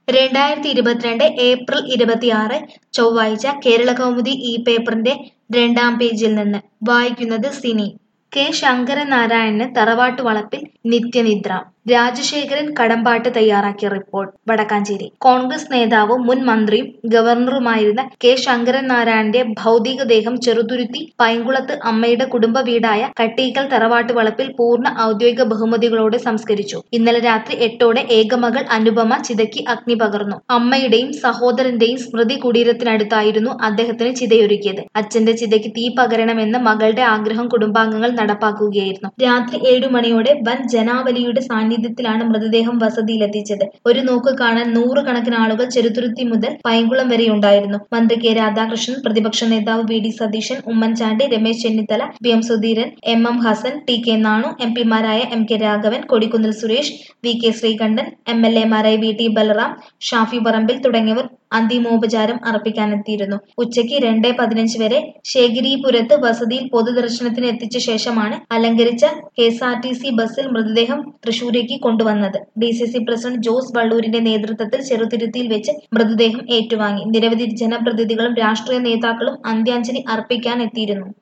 രണ്ടായിരത്തി ഇരുപത്തിരണ്ട് ഏപ്രിൽ ഇരുപത്തിയാറ് ചൊവ്വാഴ്ച കേരളകൗമുദി ഈ പേപ്പറിന്റെ രണ്ടാം പേജിൽ നിന്ന് വായിക്കുന്നത് സിനി കെ ശങ്കരനാരായണന് തറവാട്ട് വളപ്പിൽ നിത്യനിദ്ര രാജശേഖരൻ കടമ്പാട്ട് തയ്യാറാക്കിയ റിപ്പോർട്ട് വടക്കാഞ്ചേരി കോൺഗ്രസ് നേതാവും മുൻ മന്ത്രിയും ഗവർണറുമായിരുന്ന കെ ശങ്കരനാരായണന്റെ ഭൗതികദേഹം ചെറുതുരുത്തി പൈങ്കുളത്ത് അമ്മയുടെ കുടുംബ വീടായ കട്ടീക്കൽ തറവാട്ട് വളപ്പിൽ പൂർണ്ണ ഔദ്യോഗിക ബഹുമതികളോടെ സംസ്കരിച്ചു ഇന്നലെ രാത്രി എട്ടോടെ ഏകമകൾ അനുപമ ചിതയ്ക്ക് അഗ്നി പകർന്നു അമ്മയുടെയും സഹോദരന്റെയും സ്മൃതി കുടീരത്തിനടുത്തായിരുന്നു അദ്ദേഹത്തിന് ചിതയൊരുക്കിയത് അച്ഛന്റെ ചിതയ്ക്ക് തീ പകരണമെന്ന മകളുടെ ആഗ്രഹം കുടുംബാംഗങ്ങൾ നടപ്പാക്കുകയായിരുന്നു രാത്രി ഏഴു മണിയോടെ വൻ ജനാവലിയുടെ സാന്നിധ്യത്തിലാണ് മൃതദേഹം വസതിയിലെത്തിച്ചത് ഒരു നോക്ക് കാണാൻ നൂറുകണക്കിന് ആളുകൾ ചെറുതുരുത്തി മുതൽ പൈങ്കുളം വരെ ഉണ്ടായിരുന്നു മന്ത്രി കെ രാധാകൃഷ്ണൻ പ്രതിപക്ഷ നേതാവ് V D Satheesan Oommen Chandy Ramesh Chennithala P M Sudheeran M M Hassan T K Nanu M പിമാരായ M K Raghavan Kodikunnil Suresh V K Sreekandan M L എമാരായ വി ടി ബലറാം ഷാഫി പറമ്പിൽ തുടങ്ങിയവർ അന്തിമോപചാരം അർപ്പിക്കാനെത്തിയിരുന്നു ഉച്ചയ്ക്ക് രണ്ടേ പതിനഞ്ച് വരെ ശേഖരീപുരത്ത് വസതിയിൽ പൊതുദർശനത്തിന് എത്തിച്ച ശേഷമാണ് അലങ്കരിച്ച K S R T C ബസ്സിൽ മൃതദേഹം തൃശൂരേക്ക് കൊണ്ടുവന്നത് D C C president Jose വള്ളൂരിന്റെ നേതൃത്വത്തിൽ ചെറുതുരുത്തിയിൽ വെച്ച് മൃതദേഹം ഏറ്റുവാങ്ങി നിരവധി ജനപ്രതിനിധികളും രാഷ്ട്രീയ നേതാക്കളും അന്ത്യാഞ്ജലി അർപ്പിക്കാൻ എത്തിയിരുന്നു